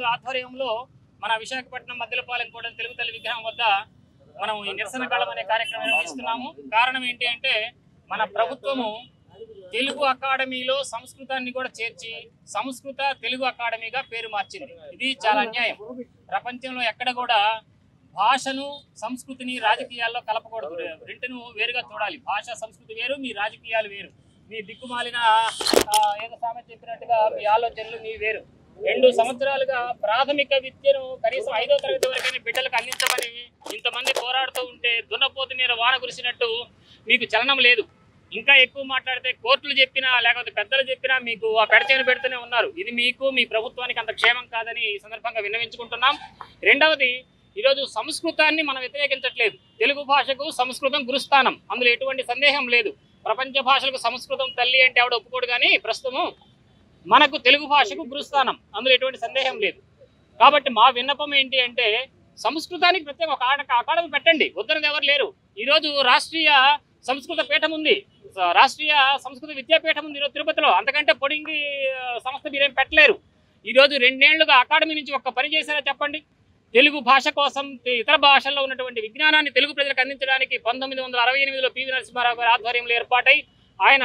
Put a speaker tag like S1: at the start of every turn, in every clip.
S1: ఆధ్వర్యంలో మన విశాఖపట్నం మద్దెలపాలెం కూడా తెలుగు తల్లి విగ్రహం వద్ద మనం ఈ నిరసన కాలం అనే కార్యక్రమం నిర్వహిస్తున్నాము కారణం ఏంటి అంటే మన ప్రభుత్వము తెలుగు అకాడమీలో సంస్కృతాన్ని కూడా చేర్చి సంస్కృత తెలుగు అకాడమీగా పేరు మార్చింది ఇది చాలా అన్యాయం ప్రపంచంలో ఎక్కడ కూడా భాషను సంస్కృతిని రాజకీయాల్లో కలపకూడదు రెండును వేరుగా చూడాలి భాష సంస్కృతి వేరు మీ రాజకీయాలు వేరు మీ దిక్కుమాలిన ఆ, ఏదో సామెత చెప్పినట్టుగా మీ ఆలోచనలు మీ వేరు రెండు సంవత్సరాలుగా ప్రాథమిక విద్యను కనీసం ఐదో తరగతి వరకైనా బిడ్డలకు అందించమని ఇంతమంది పోరాడుతూ ఉంటే దున్నపోతు మీద వాన కురిసినట్టు మీకు చలనం లేదు ఇంకా ఎక్కువ మాట్లాడితే కోర్టులు చెప్పినా లేకపోతే పెద్దలు చెప్పినా మీకు ఆ పెడచేను పెడుతూనే ఉన్నారు ఇది మీకు మీ ప్రభుత్వానికి అంత క్షేమం కాదని ఈ సందర్భంగా విన్నవించుకుంటున్నాం రెండవది ఈరోజు సంస్కృతాన్ని మనం వ్యతిరేకించట్లేదు తెలుగు భాషకు సంస్కృతం గురుస్థానం అందులో ఎటువంటి సందేహం లేదు ప్రపంచ భాషలకు సంస్కృతం తల్లి అంటే ఆవిడ ఒప్పుకోడు కానీ ప్రస్తుతం మనకు తెలుగు భాషకు గురుస్థానం అందులో ఎటువంటి సందేహం లేదు కాబట్టి మా విన్నపం ఏంటి అంటే సంస్కృతానికి ప్రత్యేక ఒక ఆడ- అకాడమీ పెట్టండి వద్దనది ఎవరు లేరు ఈరోజు రాష్ట్రీయ సంస్కృత పీఠం ఉంది స- రాష్ట్రీయ సంస్కృత విద్యాపీఠం ఉంది ఈరోజు తిరుపతిలో అంతకంటే పొడింగి ఆ, సంస్థ మీరేం పెట్టలేరు ఈరోజు రెండేళ్లుగా అకాడమీ నుంచి ఒక్క పని చేశారా చెప్పండి తెలుగు భాష కోసం తె- ఇతర భాషల్లో ఉన్నటువంటి విజ్ఞానాన్ని తెలుగు ప్రజలకు అందించడానికి పంతొమ్మిది వందల అరవై ఎనిమిదిలో పివి నరసింహారావు గారి ఆధ్వర్యంలో ఏర్పాటై ఆయన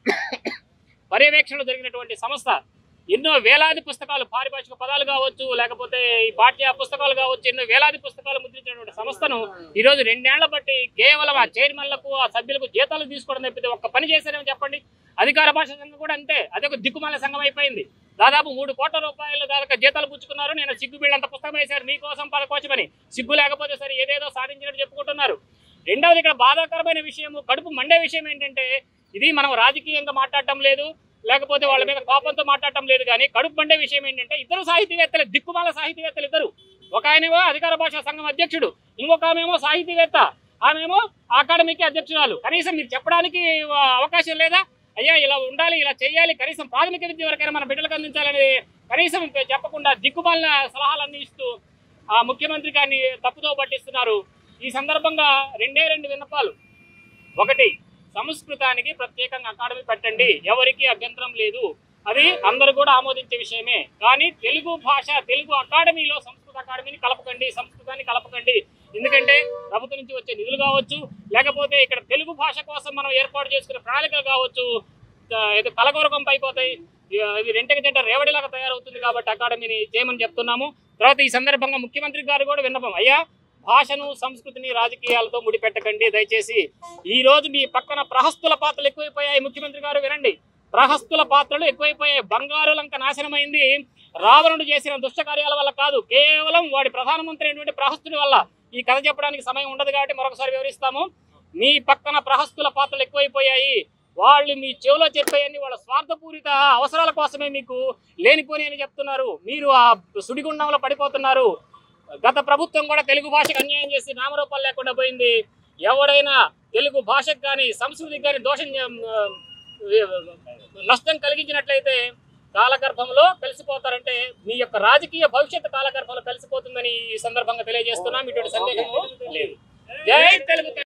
S1: పర్యవేక్షణలో జరిగినటువంటి సంస్థ ఎన్నో వేలాది పుస్తకాలు పారిభాషిక పదాలు కావచ్చు లేకపోతే ఈ పాఠ్య పుస్తకాలు కావచ్చు ఎన్నో వేలాది పుస్తకాలు ముద్రించినటువంటి సంస్థను ఈ రోజు రెండేళ్ల బట్టి కేవలం ఆ చైర్మన్లకు ఆ సభ్యులకు జీతాలు తీసుకోవడం తప్పితే ఒక్క పని చేశారేమో చెప్పండి అధికార భాష సంఘం కూడా అంతే అదొక దిక్కుమాల సంఘం అయిపోయింది దాదాపు మూడు కోట్ల రూపాయలు దాదాపు జీతాలు పుచ్చుకున్నారు నేను సిగ్గు బిళ్ళంత పుస్తకం వేశారు మీకోసం పదకోసమని సిగ్గు లేకపోతే సరే ఏదేదో సాధించినట్టు చెప్పుకుంటున్నారు రెండవది ఇక్కడ బాధాకరమైన విషయము కడుపు మండే విషయం ఏంటంటే ఇది మనం రాజకీయంగా మాట్లాడటం లేదు లేకపోతే వాళ్ళ మీద కోపంతో మాట్లాడటం లేదు కానీ కడుపు మండే విషయం ఏంటంటే ఇద్దరు సాహితీవేత్తలు దిక్కుమాల సాహితీవేత్తలు ఇద్దరు ఒక ఆయనేమో అధికార భాషా సంఘం అధ్యక్షుడు ఇంకొక ఆమెమో సాహితీవేత్త ఆమెమో అకాడమీకి అధ్యక్షురాలు కనీసం మీరు చెప్పడానికి ఆ, అవకాశం లేదా అయ్యా ఇలా ఉండాలి ఇలా చేయాలి కనీసం ప్రాథమిక విద్య వరకైనా మన బిడ్డలకు అందించాలని కనీసం చెప్పకుండా దిక్కుమాలిన సలహాలన్నీ ఇస్తూ ఆ ముఖ్యమంత్రి గారిని తప్పుదో పట్టిస్తున్నారు ఈ సందర్భంగా రెండే రెండు విన్నపాలు ఒకటి సంస్కృతానికి ప్రత్యేకంగా అకాడమీ పెట్టండి ఎవరికి అభ్యంతరం లేదు అది అందరూ కూడా ఆమోదించే విషయమే కానీ తెలుగు భాష తెలుగు అకాడమీలో సంస్కృత అకాడమీని కలపకండి సంస్కృతాన్ని కలపకండి ఎందుకంటే ప్రభుత్వం నుంచి వచ్చే నిధులు కావచ్చు లేకపోతే ఇక్కడ తెలుగు భాష కోసం మనం ఏర్పాటు చేసుకునే ప్రణాళికలు కావచ్చు ఆ, ఏదో కలగోరకం అయిపోతాయి ఇది రెంటకి జంట రేవడిలాగా తయారవుతుంది కాబట్టి అకాడమీని చేయమని చెప్తున్నాము తర్వాత ఈ సందర్భంగా ముఖ్యమంత్రి గారు కూడా విన్నపం అయ్యా భాషను సంస్కృతిని రాజకీయాలతో ముడిపెట్టకండి దయచేసి ఈ రోజు మీ పక్కన ప్రహస్తుల పాత్రలు ఎక్కువైపోయాయి ముఖ్యమంత్రి గారు వినండి ప్రహస్తుల పాత్రలు ఎక్కువైపోయాయి బంగారు లంక నాశనమైంది రావణుడు చేసిన దుష్ట కార్యాల వల్ల కాదు కేవలం వాడి ప్రధానమంత్రి అయినటువంటి ప్రహస్తుడి వల్ల ఈ కథ చెప్పడానికి సమయం ఉండదు కాబట్టి మరొకసారి వివరిస్తాము మీ పక్కన ప్రహస్తుల పాత్రలు ఎక్కువైపోయాయి వాళ్ళు మీ చెవిలో చెప్పేయని వాళ్ళ స్వార్థపూరిత అవసరాల కోసమే మీకు లేనిపోని అని చెప్తున్నారు మీరు ఆ సుడిగుండంలో పడిపోతున్నారు గత ప్రభుత్వం కూడా తెలుగు భాషకు అన్యాయం చేసి నామరూపాలు లేకుండా పోయింది ఎవడైనా తెలుగు భాషకు కానీ సంస్కృతికి కానీ దోషం ఆ, నష్టం కలిగించినట్లయితే కాలగర్భంలో కలిసిపోతారంటే మీ యొక్క రాజకీయ భవిష్యత్తు కాలగర్భంలో కలిసిపోతుందని ఈ సందర్భంగా తెలియజేస్తున్నాం ఇటువంటి సందేహము లేదు జై తెలుగు తల్లి.